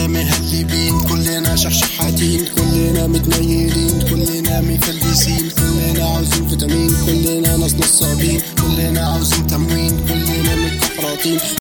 كلنا مهلبين كلنا شحشحاتين كلنا متنيلين كلنا مفلسين كلنا عاوزين فيتامين كلنا ناس نصابين كلنا عاوزين تموين كلنا متكحرطين